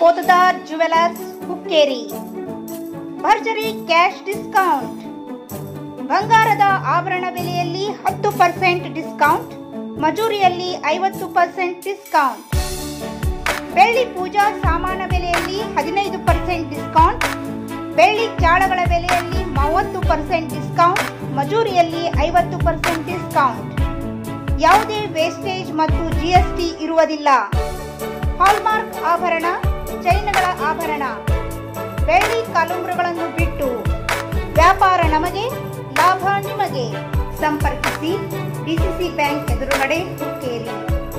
ಪೋತದಾರ್ jewellers Hukkeri ಭರ್ಜರಿ cash discount ಬಂಗಾರದ ಆಭರಣ ಬೆಲೆಯಲ್ಲಿ ಹತ್ತು ಪರ್ಸೆಂಟ್ ಡಿಸ್ಕೌಂಟ್ ಮಜೂರಿಯಲ್ಲಿ ಐವತ್ತು ಪರ್ಸೆಂಟ್ ಡಿಸ್ಕೌಂಟ್ ಬೆಳ್ಳಿ ಪೂಜಾ ಸಾಮಾನ ಬೆಲೆಯಲ್ಲಿ ಹದಿನೈದು ಪರ್ಸೆಂಟ್ ಡಿಸ್ಕೌಂಟ್ ಬೆಳ್ಳಿ ಚಾಳಗಳ ಬೆಲೆಯಲ್ಲಿ ಮೂವತ್ತು ಪರ್ಸೆಂಟ್ ಡಿಸ್ಕೌಂಟ್ ಮಜೂರಿಯಲ್ಲಿ ಐವತ್ತು ಪರ್ಸೆಂಟ್ ಡಿಸ್ಕೌಂಟ್ ಯಾವುದೇ ವೇಸ್ಟೇಜ್ ಮತ್ತು ಜಿಎಸ್ಟಿ ಇರುವುದಿಲ್ಲ ಹಾಲ್ಮಾರ್ಕ್ ಆಭರಣ ಚೈನ್ಗಳ ಆಭರಣ ಬೆಳ್ಳಿ ಕಾಲುಂಗುರಗಳನ್ನು ಬಿಟ್ಟು ವ್ಯಾಪಾರ ನಮಗೆ ಲಾಭ ನಿಮಗೆ ಸಂಪರ್ಕಿಸಿ ಡಿಸಿಸಿ ಬ್ಯಾಂಕ್ ಎದುರುಗಡೆ ಹುಕ್ಕೇರಿ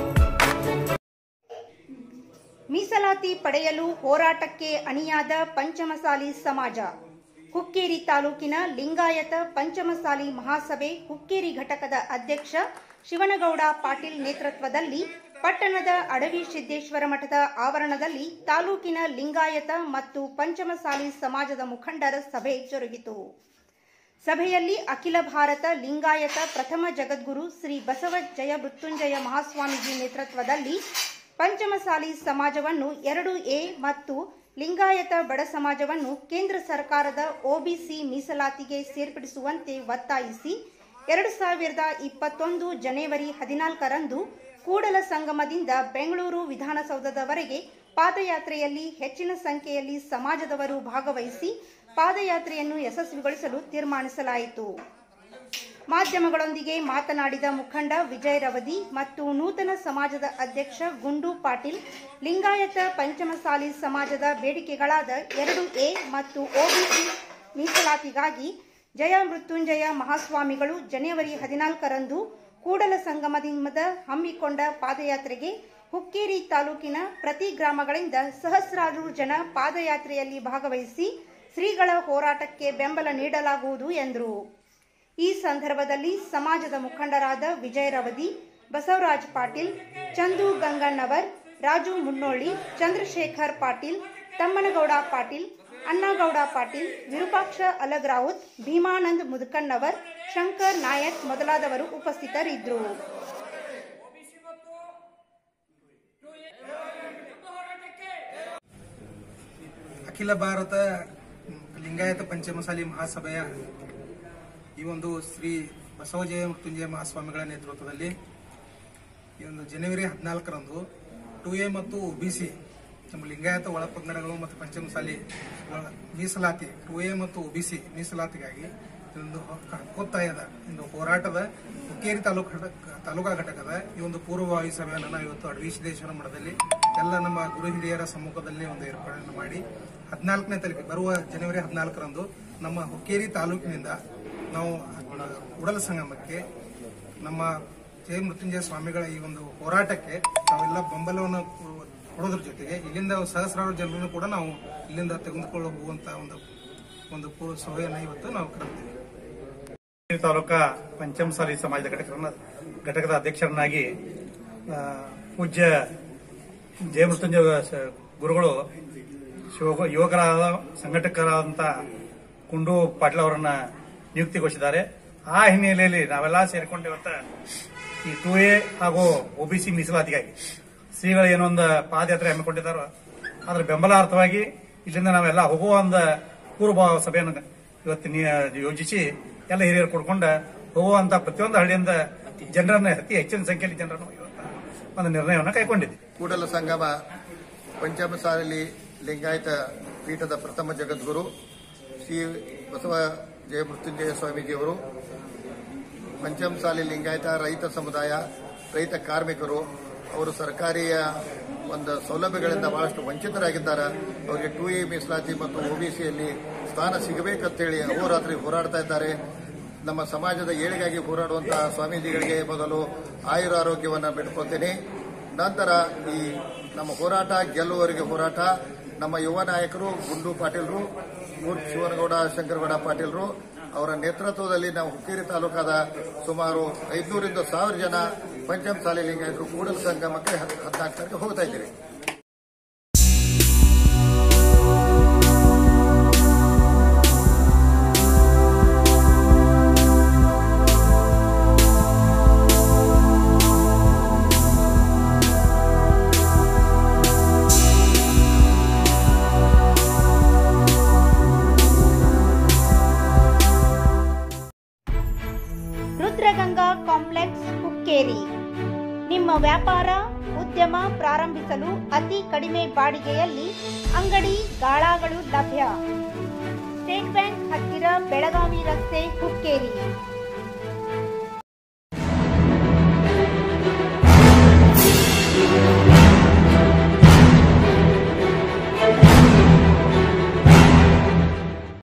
ಮೀಸಲಾತಿ ಪಡೆಯಲು ಹೋರಾಟಕ್ಕೆ ಅಣಿಯಾದ ಪಂಚಮಸಾಲಿ ಸಮಾಜ ಹುಕ್ಕೇರಿ ತಾಲೂಕಿನ ಲಿಂಗಾಯತ ಪಂಚಮಸಾಲಿ ಮಹಾಸಭೆ ಹುಕ್ಕೇರಿ ಘಟಕದ ಅಧ್ಯಕ್ಷ ಶಿವನಗೌಡ ಪಾಟೀಲ್ ನೇತೃತ್ವದಲ್ಲಿ ಪಟ್ಟಣದ ಅಡವಿ ಸಿದ್ದೇಶ್ವರ ಮಠದ ಆವರಣದಲ್ಲಿ ತಾಲೂಕಿನ ಲಿಂಗಾಯತ ಮತ್ತು ಪಂಚಮಸಾಲಿ ಸಮಾಜದ ಮುಖಂಡರ ಸಭೆ ಜರುಗಿತು ಸಭೆಯಲ್ಲಿ ಅಖಿಲ ಭಾರತ ಲಿಂಗಾಯತ ಪ್ರಥಮ ಜಗದ್ಗುರು ಶ್ರೀ ಬಸವ ಜಯ ಮೃತ್ಯುಂಜಯ ಮಹಾಸ್ವಾಮೀಜಿ ನೇತೃತ್ವದಲ್ಲಿ ಪಂಚಮಸಾಲಿ ಸಮಾಜವನ್ನು ಎರಡು ಎ ಮತ್ತು ಲಿಂಗಾಯತ ಬಡ ಸಮಾಜವನ್ನು ಕೇಂದ್ರ ಸರ್ಕಾರದ ಒಬಿಸಿ ಮೀಸಲಾತಿಗೆ ಸೇರ್ಪಡಿಸುವಂತೆ ಒತ್ತಾಯಿಸಿ ಎರಡು ಸಾವಿರದ ಇಪ್ಪತ್ತೊಂದು ಜನವರಿ ಹದಿನಾಲ್ಕರಂದು ಕೂಡಲ ಸಂಗಮದಿಂದ ಬೆಂಗಳೂರು ವಿಧಾನಸೌಧದವರೆಗೆ ಪಾದಯಾತ್ರೆಯಲ್ಲಿ ಹೆಚ್ಚಿನ ಸಂಖ್ಯೆಯಲ್ಲಿ ಸಮಾಜದವರು ಭಾಗವಹಿಸಿ ಪಾದಯಾತ್ರೆಯನ್ನು ಯಶಸ್ವಿಗೊಳಿಸಲು ತೀರ್ಮಾನಿಸಲಾಯಿತು ಮಾಧ್ಯಮಗಳೊಂದಿಗೆ ಮಾತನಾಡಿದ ಮುಖಂಡ ವಿಜಯ್ ರವದಿ ಮತ್ತು ನೂತನ ಸಮಾಜದ ಅಧ್ಯಕ್ಷ ಗುಂಡು ಪಾಟೀಲ್ ಲಿಂಗಾಯತ ಪಂಚಮಸಾಲಿ ಸಮಾಜದ ಬೇಡಿಕೆಗಳಾದ ಎರಡು ಎ ಮತ್ತು ಒಬಿಸಿ ಮೀಸಲಾತಿಗಾಗಿ ಜಯ ಮೃತ್ಯುಂಜಯ ಮಹಾಸ್ವಾಮಿಗಳು ಜನವರಿ ಹದಿನಾಲ್ಕರಂದು ಕೂಡಲ ಸಂಗಮದಿಂದ ಹಮ್ಮಿಕೊಂಡ ಪಾದಯಾತ್ರೆಗೆ ಹುಕ್ಕೇರಿ ತಾಲೂಕಿನ ಪ್ರತಿ ಗ್ರಾಮಗಳಿಂದ ಸಹಸ್ರಾರು ಜನ ಪಾದಯಾತ್ರೆಯಲ್ಲಿ ಭಾಗವಹಿಸಿ ಶ್ರೀಗಳ ಹೋರಾಟಕ್ಕೆ ಬೆಂಬಲ ನೀಡಲಾಗುವುದು ಎಂದರು ಈ ಸಂದರ್ಭದಲ್ಲಿ ಸಮಾಜದ ಮುಖಂಡರಾದ ವಿಜಯ ರವದಿ ಬಸವರಾಜ್ ಪಾಟೀಲ್ ಚಂದು ಗಂಗಣ್ಣವರ್ ರಾಜು ಮುನ್ನೋಳಿ ಚಂದ್ರಶೇಖರ್ ಪಾಟೀಲ್ ತಮ್ಮನಗೌಡ ಪಾಟೀಲ್ ಅಣ್ಣಗೌಡ ಪಾಟೀಲ್ ವಿರೂಪಾಕ್ಷ ಅಲಗ್ರಾವುತ್ ಭೀಮಾನಂದ್ ಮುದುಕಣ್ಣವರ್ ಶಂಕರ್ ನಾಯಕ್ ಮೊದಲಾದವರು ಉಪಸ್ಥಿತರಿದ್ದರು ಅಖಿಲ ಭಾರತ ಲಿಂಗಾಯತ ಪಂಚಮಸಾಲಿ ಮಹಾಸಭೆಯ ಈ ಒಂದು ಶ್ರೀ ಬಸವಜಯ ಮೃತ್ಯುಂಜಯ ಮಹಾಸ್ವಾಮಿಗಳ ನೇತೃತ್ವದಲ್ಲಿ ಈ ಒಂದು ಜನವರಿ ಹದಿನಾಲ್ಕರಂದು ಟು ಎ ಮತ್ತು ಒಬಿಸಿ ನಮ್ಮ ಲಿಂಗಾಯತ ಒಳಪಂಗಡಗಳು ಮತ್ತು ಪಂಚಮಸಾಲಿ ಒಳ- ಮೀಸಲಾತಿ ಟು ಎ ಮತ್ತು ಒಬಿಸಿ ಮೀಸಲಾತಿಗಾಗಿ ಒಂದು ಒತ್ತಾಯದ ಒಂದು ಹೋರಾಟದ ಹುಕ್ಕೇರಿ ತಾಲೂಕು ಘಟಕ ತಾಲೂಕಾ ಘಟಕದ ಈ ಒಂದು ಪೂರ್ವಭಾವಿ ಸಭೆಯನ್ನು ನಾವು ಇವತ್ತು ಅಡವಿ ಸಿದ್ದೇಶ್ವರ ಮಠದಲ್ಲಿ ಎಲ್ಲ ನಮ್ಮ ಗುರು ಹಿರಿಯರ ಸಮ್ಮುಖದಲ್ಲಿ ಒಂದು ಏರ್ಪಾಡನ್ನು ಮಾಡಿ ಹದಿನಾಲ್ಕನೇ ತಾರೀಕು ಬರುವ ಜನವರಿ ಹದಿನಾಲ್ಕರಂದು ನಮ್ಮ ಹುಕ್ಕೇರಿ ತಾಲೂಕಿನಿಂದ ನಾವು ಉಡಲ ಸಂಗಮಕ್ಕೆ ನಮ್ಮ ಜಯ ಮೃತ್ಯುಂಜಯ ಸ್ವಾಮಿಗಳ ಈ ಒಂದು ಹೋರಾಟಕ್ಕೆ ನಾವೆಲ್ಲ ಬೆಂಬಲವನ್ನು ಕೊಡೋದ್ರ ಜೊತೆಗೆ ಇಲ್ಲಿಂದ ಸಹಸ್ರಾರು ಜನರನ್ನು ಕೂಡ ನಾವು ಇಲ್ಲಿಂದ ತೆಗೆದುಕೊಂಡು ಹೋಗುವಂತ ಒಂದು ಒಂದು ಪೂರ್ವ ಸಭೆಯನ್ನು ಇವತ್ತು ನಾವು ಕರೆದಿದ್ದೇವೆ ಹುಕ್ಕೇರಿ ತಾಲೂಕಾ ಪಂಚಮಸಾಲಿ ಸಮಾಜದ ಘಟಕರನ್ನ ಘಟಕದ ಅಧ್ಯಕ್ಷರನ್ನಾಗಿ ಆ, ಪೂಜ್ಯ ಜಯಮೃತ್ಯುಂಜಯ ಸ- ಗುರುಗಳು ಶಿವ ಯುವಕರಾದ ಸಂಘಟಕರಾದಂಥ ಕುಂಡು ಪಾಟೀಲ್ ಅವರನ್ನ ನಿಯುಕ್ತಿಗೊಳಿಸಿದ್ದಾರೆ ಆ ಹಿನ್ನೆಲೆಯಲ್ಲಿ ನಾವೆಲ್ಲ ಸೇರಿಕೊಂಡು ಇವತ್ತ ಈ ಟು ಎ ಹಾಗೂ ಒಬಿಸಿ ಮೀಸಲಾತಿಗಾಗಿ ಶ್ರೀಗಳು ಏನೊಂದು ಪಾದಯಾತ್ರೆ ಹಮ್ಮಿಕೊಂಡಿದ್ದಾರೋ ಅದರ ಬೆಂಬಲಾರ್ಥವಾಗಿ ಇಲ್ಲಿಂದ ನಾವೆಲ್ಲ ಹೋಗುವ ಒಂದು ಪೂರ್ವಭಾವ ಸಭೆಯನ್ನು ಇವತ್ತು ನಿ- ಯೋಜಿಸಿ ಎಲ್ಲ ಹಿರಿಯರು ಕೊಡ್ಕೊಂಡ ಹೋಗುವಂತ ಪ್ರತಿಯೊಂದು ಹಳ್ಳಿಯಿಂದ ಜನರನ್ನ ಅತಿ ಹೆಚ್ಚಿನ ಸಂಖ್ಯೆಯಲ್ಲಿ ಜನರನ್ನು ಇವತ್ತು ಒಂದು ನಿರ್ಣಯವನ್ನು ಕೈಗೊಂಡಿದೆ ಕೂಡಲ ಸಂಗಮ ಪಂಚಮಸಾಲಿ ಲಿಂಗಾಯತ ಪೀಠದ ಪ್ರಥಮ ಜಗದ್ಗುರು ಶ್ರೀ ಬಸವ ಜಯ ಮೃತ್ಯುಂಜಯ ಸ್ವಾಮೀಜಿಯವರು ಪಂಚಮಸಾಲಿ ಲಿಂಗಾಯತ ರೈತ ಸಮುದಾಯ ರೈತ ಕಾರ್ಮಿಕರು ಅವರು ಸರ್ಕಾರಿಯ ಒಂದು ಸೌಲಭ್ಯಗಳಿಂದ ಬಹಳಷ್ಟು ವಂಚಿತರಾಗಿದ್ದಾರೆ ಅವರಿಗೆ ಟು ಎ ಮೀಸಲಾತಿ ಮತ್ತು ಒಬಿಸಿಯಲ್ಲಿ ಸ್ಥಾನ ಸಿಗಬೇಕಂತೇಳಿ ಅಹೋರಾತ್ರಿ ಹೋರಾಡ್ತಾ ಇದ್ದಾರೆ ನಮ್ಮ ಸಮಾಜದ ಏಳಿಗಾಗಿ ಹೋರಾಡುವಂತಹ ಸ್ವಾಮೀಜಿಗಳಿಗೆ ಮೊದಲು ಆಯುರ ಆರೋಗ್ಯವನ್ನು ಬಿಟ್ಕೊಳ್ತೀನಿ ನಂತರ ಈ ನಮ್ಮ ಹೋರಾಟ ಗೆಲ್ಲುವವರೆಗೆ ಹೋರಾಟ ನಮ್ಮ ಯುವ ನಾಯಕರು ಗುಂಡು ಪಾಟೀಲ್ರು ಮೂರ್ತಿ ಶಿವನಗೌಡ ಶಂಕರಗೌಡ ಪಾಟೀಲ್ರು ಅವರ ನೇತೃತ್ವದಲ್ಲಿ ನಾವು ಹುಕ್ಕೇರಿ ತಾಲೂಕಾದ ಸುಮಾರು ಐದುನೂರಿಂದ ಸಾವಿರ ಜನ ಪಂಚಮಸಾಲಿ ಲಿಂಗಾಯತರು ಕೂಡಲ ಸಂಗಮಕ್ಕೆ ಹದಿನಾಲ್ಕು ತಾರೀಕು ಹೋಗ್ತಾ ಇದ್ದೀವಿ ವ್ಯಾಪಾರ ಉದ್ಯಮ ಪ್ರಾರಂಭಿಸಲು ಅತಿ ಕಡಿಮೆ ಬಾಡಿಗೆಯಲ್ಲಿ ಅಂಗಡಿ ಗಾಳಾಗಳು ಲಭ್ಯ ಸ್ಟೇಟ್ ಬ್ಯಾಂಕ್ ಹತ್ತಿರ ಬೆಳಗಾವಿ ರಸ್ತೆ ಹುಕ್ಕೇರಿ